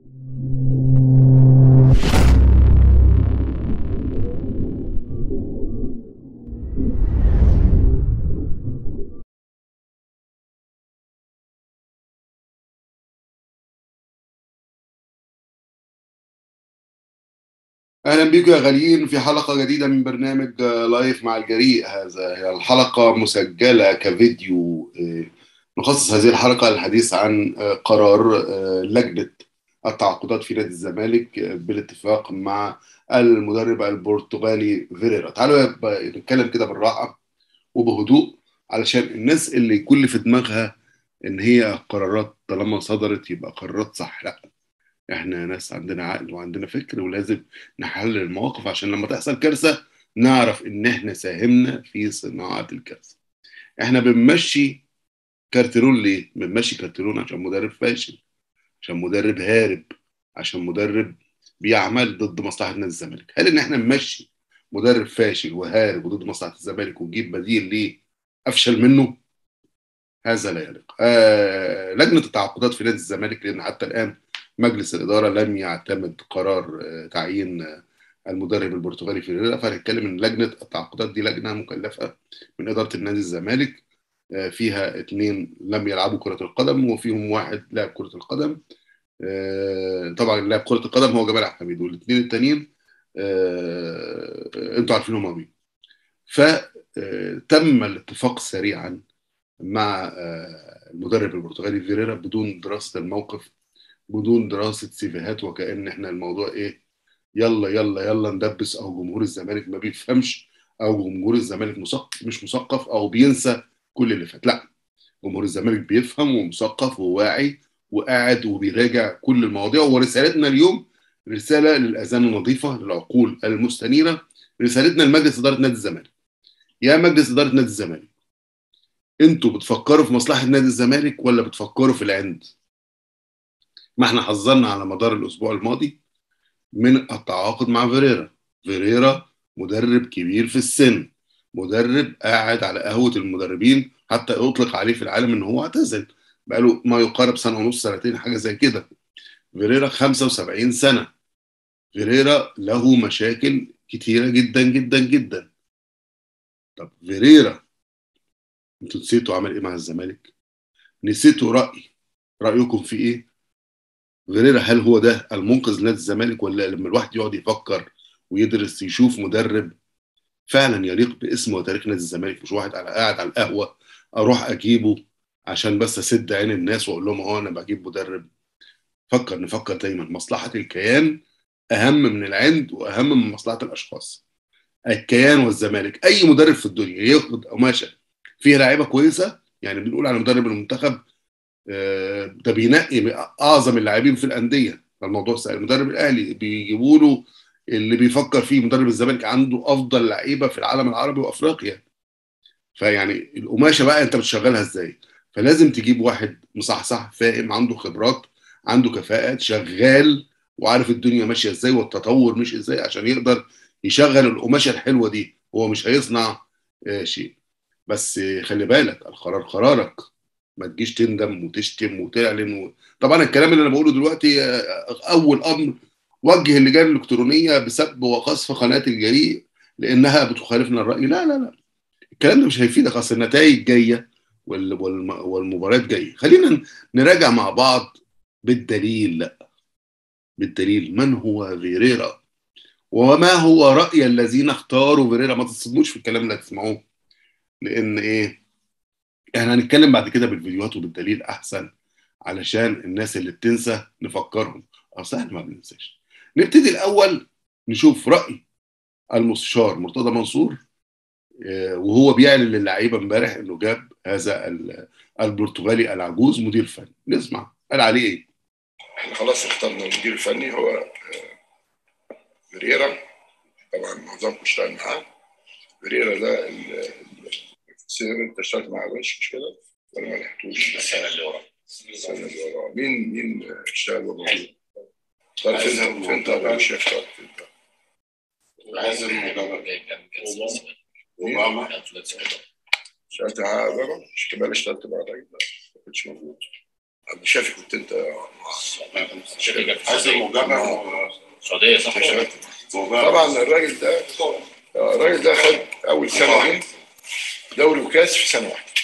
اهلا بيكم يا غاليين في حلقه جديده من برنامج لايف مع الجريء هذا هي الحلقه مسجله كفيديو نخصص هذه الحلقه للحديث عن قرار لجنه التعاقدات في نادي الزمالك بالاتفاق مع المدرب البرتغالي فيريرا تعالوا نتكلم كده بالراحه وبهدوء علشان الناس اللي يكون اللي في دماغها ان هي قرارات طالما صدرت يبقى قرارات صح لا احنا ناس عندنا عقل وعندنا فكر ولازم نحلل المواقف عشان لما تحصل كارثه نعرف ان احنا ساهمنا في صناعه الكارثه احنا بنمشي كارترون ليه بنمشي كارترون عشان مدرب فاشل عشان مدرب هارب عشان مدرب بيعمل ضد مصلحه نادي الزمالك هل ان احنا نمشي مدرب فاشل وهارب وضد مصلحه الزمالك ونجيب بديل ليه افشل منه هذا لا يليق آه لجنه التعاقدات في نادي الزمالك لان حتى الان مجلس الاداره لم يعتمد قرار تعيين المدرب البرتغالي فيريرا فهنتكلم ان لجنه التعاقدات دي لجنه مكلفه من اداره النادي الزمالك فيها اثنين لم يلعبوا كره القدم وفيهم واحد لاعب كره القدم طبعا لاعب كره القدم هو جمال عبد الحميد والاثنين التانيين انتوا عارفين هم مين فتم الاتفاق سريعا مع المدرب البرتغالي فيريرا بدون دراسه الموقف بدون دراسه سيفيهات وكان احنا الموضوع ايه يلا يلا يلا ندبس او جمهور الزمالك ما بيفهمش او جمهور الزمالك مثقف مش مثقف او بينسى كل اللي فات لا جمهور الزمالك بيفهم ومثقف وواعي وقاعد وبيراجع كل المواضيع ورسالتنا اليوم رساله للاذان النظيفه للعقول المستنيره رسالتنا لمجلس اداره نادي الزمالك يا مجلس اداره نادي الزمالك انتوا بتفكروا في مصلحه نادي الزمالك ولا بتفكروا في العند ما احنا حذرنا على مدار الاسبوع الماضي من التعاقد مع فيريرا فيريرا مدرب كبير في السن مدرب قاعد على قهوه المدربين حتى يطلق عليه في العالم ان هو اعتزل بقاله ما يقارب سنه ونص سنتين حاجه زي كده فيريرا 75 سنه فيريرا له مشاكل كتيره جدا جدا جدا طب فيريرا انتوا نسيتوا عمل ايه مع الزمالك نسيتوا راي رايكم في ايه فيريرا هل هو ده المنقذ لنادي الزمالك ولا لما الواحد يقعد يفكر ويدرس يشوف مدرب فعلا يليق باسم وتاريخ نادي الزمالك مش واحد على قاعد على القهوه اروح اجيبه عشان بس اسد عين الناس واقول لهم اه انا بجيب مدرب فكر نفكر دايما مصلحه الكيان اهم من العند واهم من مصلحه الاشخاص الكيان والزمالك اي مدرب في الدنيا ياخد قماشه فيها لعيبه كويسه يعني بنقول على مدرب المنتخب ده بينقي اعظم اللاعبين في الانديه فالموضوع سهل المدرب الاهلي بيجيبوا له اللي بيفكر فيه مدرب الزمالك عنده افضل لعيبه في العالم العربي وافريقيا فيعني القماشه بقى انت بتشغلها ازاي فلازم تجيب واحد مصحصح فاهم عنده خبرات عنده كفاءات شغال وعارف الدنيا ماشيه ازاي والتطور مش ازاي عشان يقدر يشغل القماشه الحلوه دي هو مش هيصنع شيء بس خلي بالك القرار قرارك ما تجيش تندم وتشتم وتعلن و... طبعا الكلام اللي انا بقوله دلوقتي اول امر وجه اللجان الالكترونيه بسب وقذف قناه الجريء لانها بتخالفنا الراي لا لا لا الكلام ده مش هيفيدك اصل النتائج جايه وال... والم... والمباريات جايه خلينا نراجع مع بعض بالدليل لا بالدليل من هو فيريرا وما هو راي الذين اختاروا فيريرا ما تصدموش في الكلام اللي هتسمعوه لان ايه احنا هنتكلم بعد كده بالفيديوهات وبالدليل احسن علشان الناس اللي بتنسى نفكرهم اصل احنا ما بننساش نبتدي الاول نشوف راي المستشار مرتضى منصور وهو بيعلن للعيبه امبارح انه جاب هذا البرتغالي العجوز مدير فني نسمع قال عليه ايه احنا خلاص اخترنا المدير الفني هو فيريرا طبعا معظمكم اشتغل معاه فيريرا ده السنه اللي انت اشتغلت معاه مش مش كده ولا ما لحقتوش السنه اللي ورا السنه اللي ورا مين مين اشتغل وموجود اشتغل فين فين طب مش اشتغل فين لازم مدرب كان كان اوباما اشتغلت معاه بابا مش كمان اشتغلت مع الراجل ده ما كنتش موجود انا شايف كنت انت حازم مجرد السعوديه صح طبعا الراجل ده الراجل ده خد اول سنه دي دوري وكاس في سنه واحده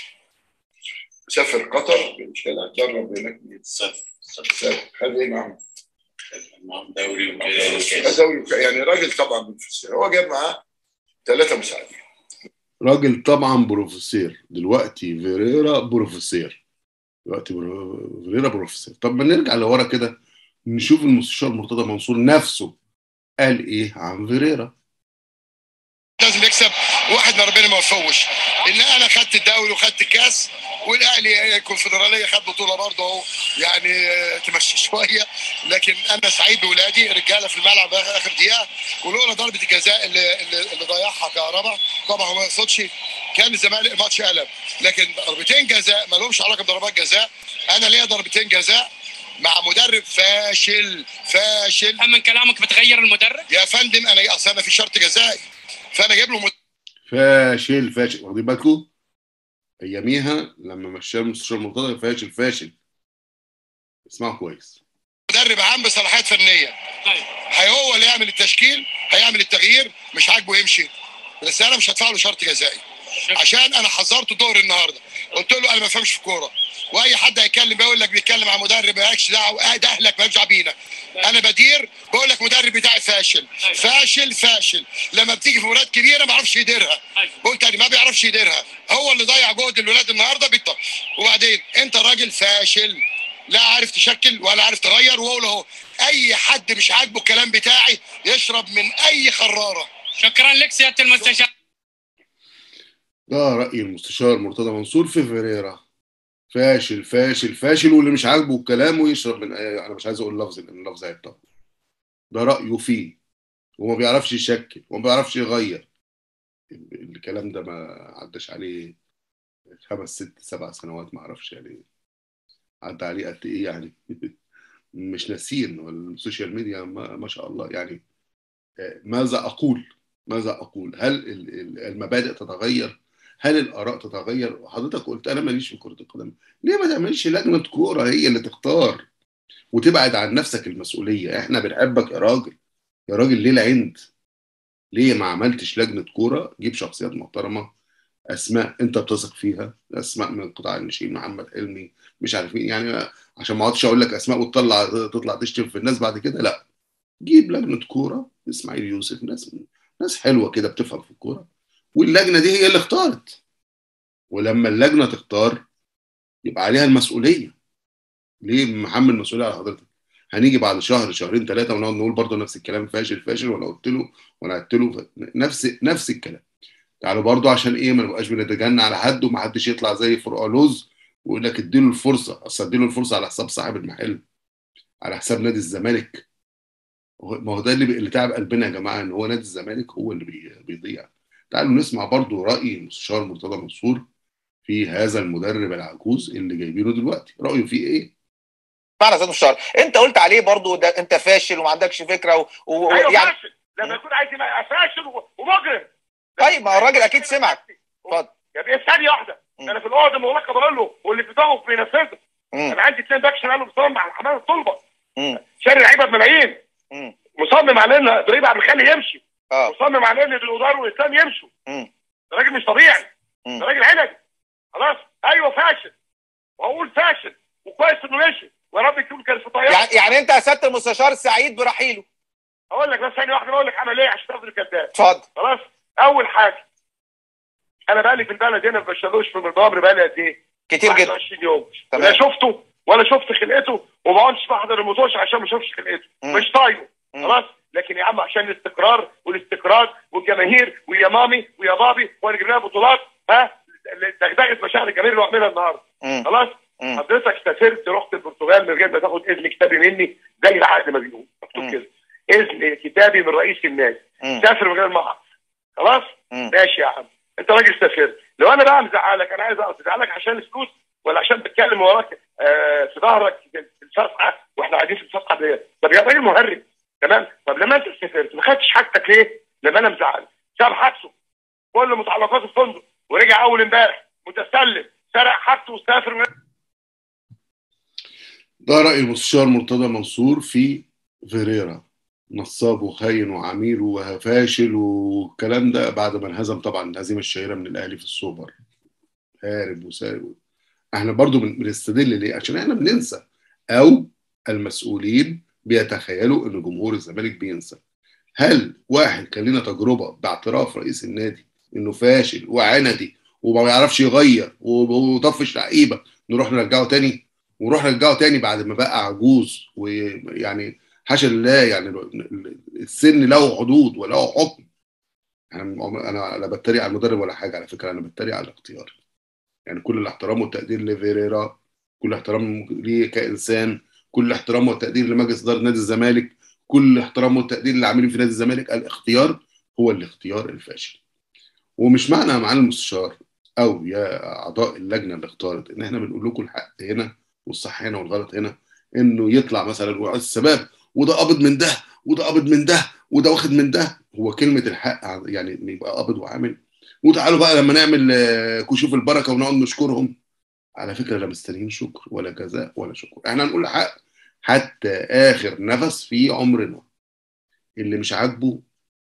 سافر قطر مش كده اتدرب هناك صفر سافر خد ايه معاهم؟ معاهم دوري خد وكاس دوري وكاس يعني راجل طبعا بروفيسور هو جاب معاه ثلاثه مساعدين راجل طبعا بروفيسير دلوقتي فيريرا بروفيسير دلوقتي برو- فيريرا بروفيسير طب ما نرجع لورا كده نشوف المستشار مرتضى منصور نفسه قال ايه عن فيريرا لازم يكسب واحد من ربنا ما وفقوش ان انا خدت الدوري وخدت الكاس والاهلي الكونفدراليه خد بطوله برضه اهو يعني آه، تمشي شويه لكن انا سعيد بولادي رجاله في الملعب آخر- اخر دقيقه ولولا ضربه الجزاء اللي, اللي, اللي ضيعها كهربا طبعا هو ما يقصدش كان الزمالك الماتش قلب لكن ضربتين جزاء ما لهمش علاقه بضربات جزاء انا ليا ضربتين جزاء مع مدرب فاشل فاشل من كلامك بتغير المدرب يا فندم انا اصل انا في شرط جزائي فانا جايب له فاشل فاشل واخدين بالكم اياميها لما مشاه المستشار مرتضى فاشل فاشل اسمعوا كويس مدرب عام بصلاحيات فنيه طيب هي هو اللي يعمل التشكيل هيعمل التغيير مش عاجبه يمشي بس انا مش هدفع له شرط جزائي عشان انا حذرته الظهر النهارده قلت له انا ما بفهمش في كوره واي حد هيتكلم بيقول لك بيتكلم عن مدرب مالكش دعوه اه ده اهلك مالكش دعوه بينا انا بدير بقول لك مدرب بتاعي فاشل فاشل فاشل لما بتيجي في مباريات كبيره ما بيعرفش يديرها بقول تاني ما بيعرفش يديرها هو اللي ضيع جهد الولاد النهارده بيطلع وبعدين انت راجل فاشل لا عارف تشكل ولا عارف تغير وهو اهو اي حد مش عاجبه الكلام بتاعي يشرب من اي خراره شكرا لك سياده المستشار ده رأي المستشار مرتضى منصور في فيريرا فاشل فاشل فاشل واللي مش عاجبه الكلام ويشرب من أي... انا مش عايز اقول لفظ لان اللفظ هيتطور ده رأيه فيه وما بيعرفش يشكل وما بيعرفش يغير الكلام ده ما عداش عليه خمس ست سبع سنوات ما اعرفش يعني عدى عليه قد ايه يعني مش ناسين والسوشيال ميديا ما, ما شاء الله يعني آه، ماذا اقول ماذا اقول هل ال- ال- المبادئ تتغير هل الاراء تتغير حضرتك قلت انا ماليش في كره القدم ليه ما تعملش لجنه كوره هي اللي تختار وتبعد عن نفسك المسؤوليه احنا بنحبك يا راجل يا راجل ليه العند ليه ما عملتش لجنه كوره جيب شخصيات محترمه اسماء انت بتثق فيها اسماء من قطاع الناشئين محمد حلمي مش عارف مين يعني عشان ما اقعدش اقول لك اسماء وتطلع تطلع تشتم في الناس بعد كده لا جيب لجنه كوره اسماعيل يوسف ناس ناس حلوه كده بتفهم في الكوره واللجنه دي هي اللي اختارت ولما اللجنه تختار يبقى عليها المسؤوليه ليه محمل مسؤوليه على حضرتك هنيجي بعد شهر شهرين ثلاثه ونقعد نقول برضه نفس الكلام فاشل فاشل وانا قلت له وانا قلت له ف- نفس نفس الكلام تعالوا برضه عشان ايه ما نبقاش بنتجنى على حد ومحدش يطلع زي فرقالوز ويقول لك اديله الفرصه اصل اديله الفرصه على حساب صاحب المحل على حساب نادي الزمالك هو- ما هو ده اللي اللي تعب قلبنا يا جماعه ان هو نادي الزمالك هو اللي بي- بيضيع تعالوا نسمع برضو راي المستشار مرتضى منصور في هذا المدرب العجوز اللي جايبينه دلوقتي رايه فيه ايه معنى سيد مستشار انت قلت عليه برضو ده انت فاشل وما عندكش فكره و... و... ايوه يعني فاشل لما يكون عايز يبقى فاشل و- ومجرم اي ما هو الراجل اكيد سمعك اتفضل يا بيه ثانيه واحده مم. انا في الاوضه المغلقه بقول له واللي في دماغه بينفذه مم. انا عندي اثنين باك شمال ومصمم على حمام الطلبه مم. شاري لعيبه بملايين مم. مصمم على ان ابراهيم عبد الخالق يمشي اه مصمم على ان الادار والاسلام يمشوا مم. ده راجل مش طبيعي مم. ده راجل عنب خلاص ايوه فاشل وهقول فاشل وكويس انه مشي ويا رب يكون كان في طياره يعني يعني انت يا سياده المستشار سعيد برحيله اقول لك بس ثانيه واحده اقول لك عمل ايه عشان تفضل كذاب اتفضل خلاص اول حاجه انا بقالي في البلد هنا ما بشتغلوش في النظام بقالي قد ايه؟ كتير جدا 21 يوم تمام. لا شفته ولا شفت خلقته وما بقعدش بحضر الموتوش عشان ما اشوفش خلقته مم. مش طايقه مم. خلاص لكن يا عم عشان الاستقرار والاستقرار والجماهير ويا مامي ويا بابي وانا جبنا لها بطولات ها دغدغه مشاعر الجماهير اللي بعملها النهارده مم. خلاص مم. حضرتك سافرت رحت البرتغال من غير ما تاخد اذن كتابي مني زي العقد ما بيقول مكتوب مم. كده اذن كتابي من رئيس النادي مم. سافر من غير ما أعرف. خلاص مم. ماشي يا عم انت راجل سافرت لو انا بقى مزعلك انا عايز اقصد ازعلك عشان الفلوس ولا عشان بتكلم وراك آه في ظهرك في الصفحه واحنا قاعدين في الصفحه دي طب يا راجل مهرب تمام طب لما انت سافرت ما خدتش حاجتك ليه؟ لما انا مزعل ساب حبسه كل متعلقات الفندق ورجع اول امبارح متسلم سرق حاجته وسافر من ده رأي المستشار مرتضى منصور في فيريرا نصاب وخاين وعميل وفاشل والكلام ده بعد ما انهزم طبعا الهزيمه الشهيره من الاهلي في السوبر هارب وسارب احنا برضو بن- بنستدل ليه عشان احنا بننسى او المسؤولين بيتخيلوا ان جمهور الزمالك بينسى هل واحد كان لنا تجربه باعتراف رئيس النادي انه فاشل وعندي وما بيعرفش يغير وطفش لعيبه نروح نرجعه تاني ونروح نرجعه تاني بعد ما بقى عجوز ويعني حاشا لله يعني السن له حدود وله حكم انا انا لا بتريق على المدرب ولا حاجه على فكره انا بتريق على الاختيار يعني كل الاحترام والتقدير لفيريرا كل احترام ليه كانسان كل احترام والتقدير لمجلس اداره نادي الزمالك كل احترام والتقدير للعاملين في نادي الزمالك الاختيار هو الاختيار الفاشل ومش معنى يا معالي المستشار او يا اعضاء اللجنه اللي اختارت ان احنا بنقول لكم الحق هنا والصح هنا والغلط هنا انه يطلع مثلا ويعز السباب وده قابض من ده وده قابض من ده وده واخد من ده هو كلمه الحق يعني إن يبقى قابض وعامل وتعالوا بقى لما نعمل آه، كشوف البركه ونقعد نشكرهم على فكره لا مستنيين شكر ولا جزاء ولا شكر احنا هنقول الحق حتى اخر نفس في عمرنا اللي مش عاجبه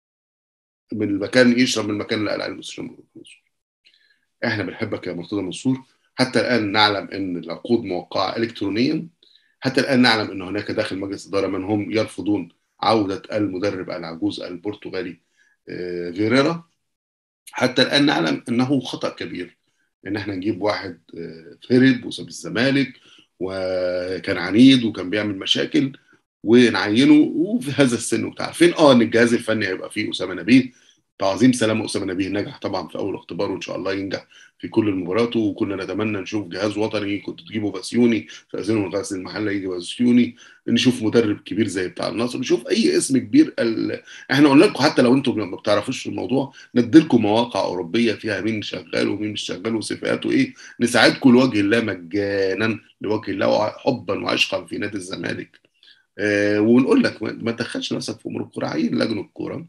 من المكان يشرب من المكان اللي قال عليه المستشار مرتضى منصور احنا بنحبك يا مرتضى منصور حتى الان نعلم ان العقود موقعه الكترونيا حتى الان نعلم ان هناك داخل مجلس الاداره من هم يرفضون عوده المدرب العجوز البرتغالي آه، فيريرا حتى الان نعلم انه خطا كبير ان احنا نجيب واحد آه، هرب وساب الزمالك وكان عنيد وكان بيعمل مشاكل ونعينه وفي هذا السن وبتاع عارفين اه ان الجهاز الفني هيبقى فيه اسامه نبيه تعظيم سلام اسامه نبيه نجح طبعا في اول اختبار وان شاء الله ينجح في كل المباريات وكنا نتمنى نشوف جهاز وطني كنت تجيبوا باسيوني في من غزل المحله يجي باسيوني نشوف مدرب كبير زي بتاع النصر نشوف اي اسم كبير ال... احنا قلنا لكم حتى لو انتم ما بتعرفوش في الموضوع نديلكم مواقع اوروبيه فيها مين شغال ومين مش شغال وصفاته ايه نساعدكم لوجه الله مجانا لوجه الله حبا وعشقا في نادي الزمالك آه ونقول لك ما ما تدخلش نفسك في امور الكوره عين لجنه الكوره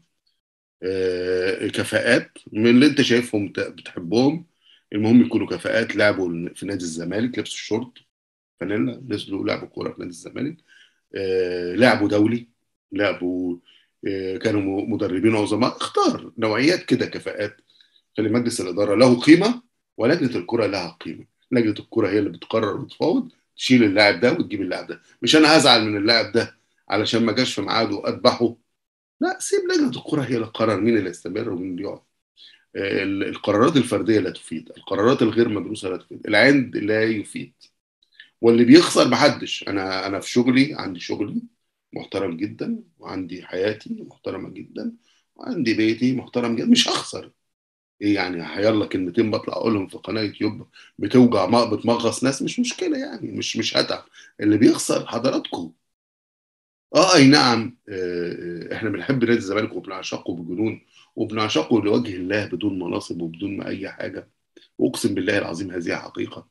آه كفاءات من اللي انت شايفهم ت- بتحبهم المهم يكونوا كفاءات لعبوا في نادي الزمالك لبسوا الشورت فانيلا نزلوا لعبوا كوره في نادي الزمالك آه لعبوا دولي لعبوا آه كانوا م- مدربين عظماء اختار نوعيات كده كفاءات خلي مجلس الاداره له قيمه ولجنه الكره لها قيمه لجنه الكره هي اللي بتقرر وتفاوض تشيل اللاعب ده وتجيب اللاعب ده مش انا هزعل من اللاعب ده علشان ما جاش في ميعاده واذبحه لا سيب لجنه الكره هي اللي تقرر مين اللي يستمر ومين اللي يقعد آه، ال- القرارات الفرديه لا تفيد القرارات الغير مدروسه لا تفيد العند لا يفيد واللي بيخسر محدش انا انا في شغلي عندي شغلي محترم جدا وعندي حياتي محترمه جدا وعندي بيتي محترم جدا مش هخسر ايه يعني هيلا كلمتين بطلع اقولهم في قناه يوتيوب بتوجع ما بتمغص ناس مش مشكله يعني مش مش هتعب اللي بيخسر حضراتكم اه اي نعم آه، آه، احنا بنحب نادي الزمالك وبنعشقه بجنون وبنعشقه لوجه الله بدون مناصب وبدون ما اي حاجه واقسم بالله العظيم هذه حقيقه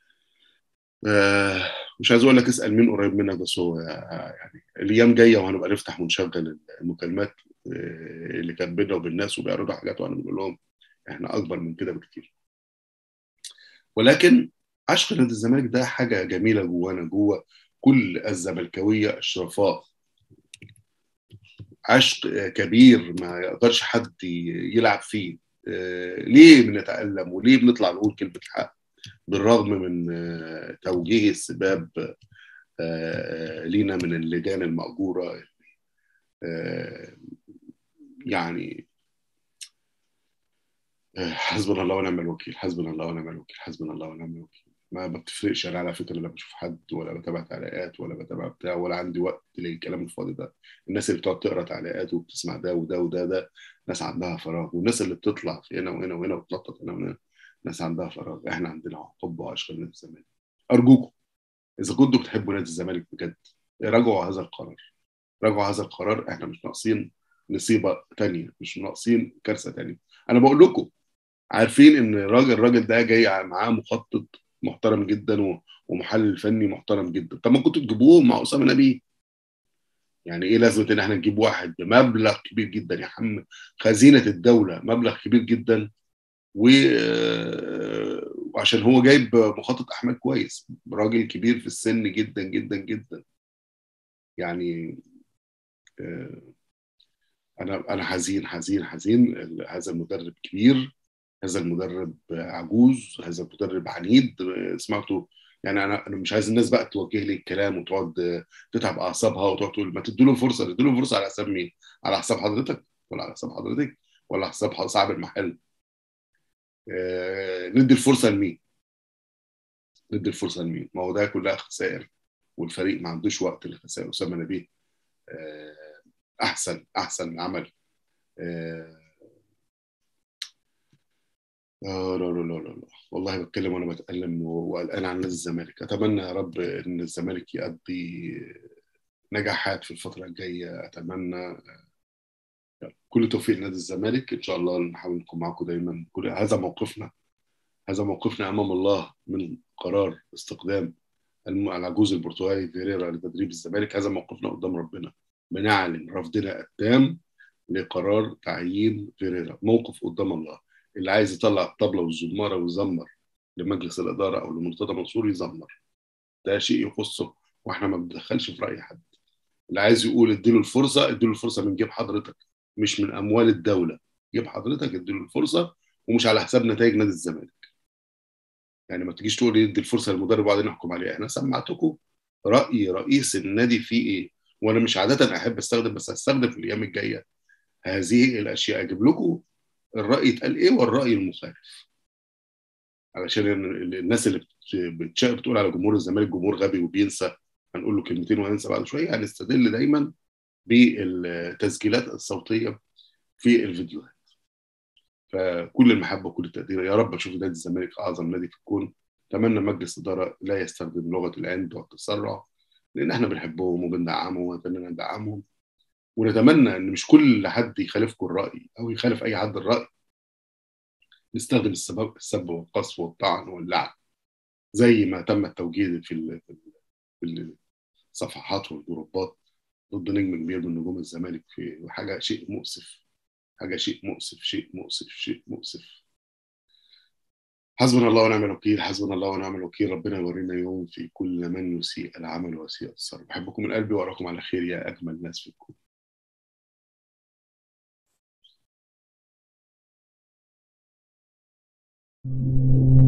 آه، مش عايز اقول لك اسال مين قريب منك بس هو آه، يعني الايام جايه وهنبقى نفتح ونشغل المكالمات آه، اللي كانت بيننا وبين الناس وبيعرضوا حاجات وانا بنقول لهم احنا اكبر من كده بكتير ولكن عشق نادي الزمالك ده حاجه جميله جوانا جوه كل الزملكاويه الشرفاء عشق آه، كبير ما يقدرش حد ي- يلعب فيه آه، ليه بنتألم وليه بنطلع نقول كلمة الحق بالرغم من آه، توجيه السباب آه، لينا من اللجان المأجورة آه، يعني آه، حسبنا الله ونعم الوكيل حسبنا الله ونعم الوكيل حسبنا الله ونعم الوكيل ما ما بتفرقش انا على فكره لا بشوف حد ولا بتابع تعليقات ولا بتابع بتاع ولا عندي وقت للكلام الفاضي ده الناس اللي بتقعد تقرا تعليقات وبتسمع ده وده وده ده ناس عندها فراغ والناس اللي بتطلع في هنا وهنا وهنا وتنطط هنا وهنا ناس عندها فراغ احنا عندنا حب وعشق لنادي الزمالك ارجوكم اذا كنتوا بتحبوا نادي الزمالك بجد راجعوا هذا القرار راجعوا هذا القرار احنا مش ناقصين نصيبه تانية مش ناقصين كارثه تانية انا بقول لكم عارفين ان الراجل الراجل ده جاي معاه مخطط محترم جدا و- ومحلل فني محترم جدا طب ما كنتوا تجيبوه مع اسامه نبيه يعني ايه لازمه ان احنا نجيب واحد بمبلغ كبير جدا يا عم خزينه الدوله مبلغ كبير جدا و وعشان هو جايب مخطط احمال كويس راجل كبير في السن جدا جدا جدا يعني آه، انا انا حزين حزين حزين ال- هذا المدرب كبير هذا المدرب عجوز هذا المدرب عنيد آه، سمعته يعني انا انا مش عايز الناس بقى توجه لي الكلام وتقعد آه، تتعب اعصابها وتقعد تقول ما تدوا له فرصه تدوا له فرصه على حساب مين؟ على حساب حضرتك ولا على حساب حضرتك ولا على حساب صاحب المحل؟ آه، ندي الفرصه لمين؟ ندي الفرصه لمين؟ ما هو ده كلها خسائر والفريق ما عندوش وقت للخسائر اسامه نبيه آه، احسن احسن عمل آه آه، لا لا لا لا لا والله بتكلم وانا بتألم وقلقان عن نادي الزمالك اتمنى يا رب ان الزمالك يؤدي نجاحات في الفتره الجايه اتمنى كل توفيق لنادي الزمالك ان شاء الله نحاول نكون معاكم دايما كل هذا موقفنا هذا موقفنا امام الله من قرار استقدام الم- العجوز البرتغالي فيريرا لتدريب الزمالك هذا موقفنا قدام ربنا بنعلن رفضنا التام لقرار تعيين فيريرا موقف قدام الله اللي عايز يطلع الطبلة والزمارة ويزمر لمجلس الإدارة أو لمرتضى منصور يزمر ده شيء يخصه واحنا ما بندخلش في رأي حد اللي عايز يقول اديله الفرصة اديله الفرصة من جيب حضرتك مش من أموال الدولة جيب حضرتك اديله الفرصة ومش على حساب نتائج نادي الزمالك يعني ما تجيش تقول يدي الفرصة للمدرب وبعدين نحكم عليه انا سمعتكم رأي رئيس النادي فيه ايه وانا مش عادة احب استخدم بس هستخدم في الايام الجاية هذه الاشياء اجيب لكم الرأي اتقال ايه والرأي المخالف علشان ال- الناس اللي بت- بتش- بتقول على جمهور الزمالك جمهور غبي وبينسى هنقول له كلمتين وهننسى بعد شويه هنستدل دايما بالتسجيلات الصوتيه في الفيديوهات فكل المحبه وكل التقدير يا رب اشوف نادي الزمالك اعظم نادي في الكون اتمنى مجلس اداره لا يستخدم لغه العند والتسرع لان احنا بنحبهم وبندعمهم ونتمنى ندعمهم ونتمنى ان مش كل حد يخالفكم الراي او يخالف اي حد الراي نستخدم السبب السب والقصف والطعن واللعن زي ما تم التوجيه في ال- في الصفحات والجروبات ضد نجم كبير من نجوم الزمالك في حاجه شيء مؤسف حاجه شيء مؤسف شيء مؤسف شيء مؤسف حسبنا الله ونعم الوكيل حسبنا الله ونعم الوكيل ربنا يورينا يوم في كل من يسيء العمل ويسيء الصرف بحبكم من قلبي واراكم على خير يا اجمل ناس في الكون